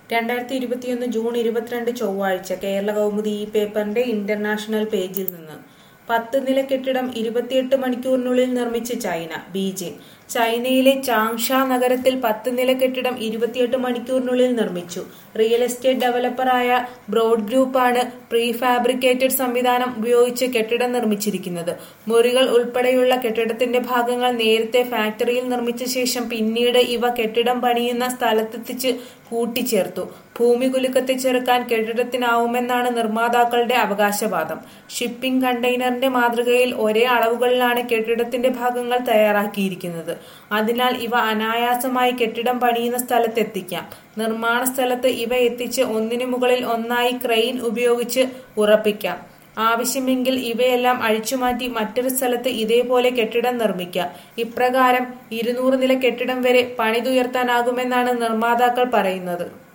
രണ്ടായിരത്തി ഇരുപത്തിയൊന്ന് ജൂൺ ഇരുപത്തിരണ്ട് ചൊവ്വാഴ്ച കേരള കൗമുദി ഈ പേപ്പറിന്റെ ഇന്റർനാഷണൽ പേജിൽ നിന്ന് പത്ത് നില കെട്ടിടം ഇരുപത്തിയെട്ട് മണിക്കൂറിനുള്ളിൽ നിർമ്മിച്ച് ചൈന ബീജിംഗ് ചൈനയിലെ ചാങ്ഷാ നഗരത്തിൽ പത്ത് നില കെട്ടിടം ഇരുപത്തിയെട്ട് മണിക്കൂറിനുള്ളിൽ നിർമ്മിച്ചു റിയൽ എസ്റ്റേറ്റ് ഡെവലപ്പറായ ബ്രോഡ് ഗ്രൂപ്പാണ് പ്രീ ഫാബ്രിക്കേറ്റഡ് സംവിധാനം ഉപയോഗിച്ച് കെട്ടിടം നിർമ്മിച്ചിരിക്കുന്നത് മുറികൾ ഉൾപ്പെടെയുള്ള കെട്ടിടത്തിന്റെ ഭാഗങ്ങൾ നേരത്തെ ഫാക്ടറിയിൽ നിർമ്മിച്ച ശേഷം പിന്നീട് ഇവ കെട്ടിടം പണിയുന്ന സ്ഥലത്തെത്തിച്ച് കൂട്ടിച്ചേർത്തു ഭൂമി കുലുക്കത്തെ ചെറുക്കാൻ കെട്ടിടത്തിനാവുമെന്നാണ് നിർമ്മാതാക്കളുടെ അവകാശവാദം ഷിപ്പിംഗ് കണ്ടെയ്നറിന്റെ മാതൃകയിൽ ഒരേ അളവുകളിലാണ് കെട്ടിടത്തിന്റെ ഭാഗങ്ങൾ തയ്യാറാക്കിയിരിക്കുന്നത് അതിനാൽ ഇവ അനായാസമായി കെട്ടിടം പണിയുന്ന സ്ഥലത്തെത്തിക്കാം നിർമ്മാണ സ്ഥലത്ത് ഇവ എത്തിച്ച് ഒന്നിനു മുകളിൽ ഒന്നായി ക്രെയിൻ ഉപയോഗിച്ച് ഉറപ്പിക്കാം ആവശ്യമെങ്കിൽ ഇവയെല്ലാം അഴിച്ചുമാറ്റി മറ്റൊരു സ്ഥലത്ത് ഇതേപോലെ കെട്ടിടം നിർമ്മിക്കാം ഇപ്രകാരം ഇരുന്നൂറ് നില കെട്ടിടം വരെ പണിതുയർത്താനാകുമെന്നാണ് നിർമ്മാതാക്കൾ പറയുന്നത്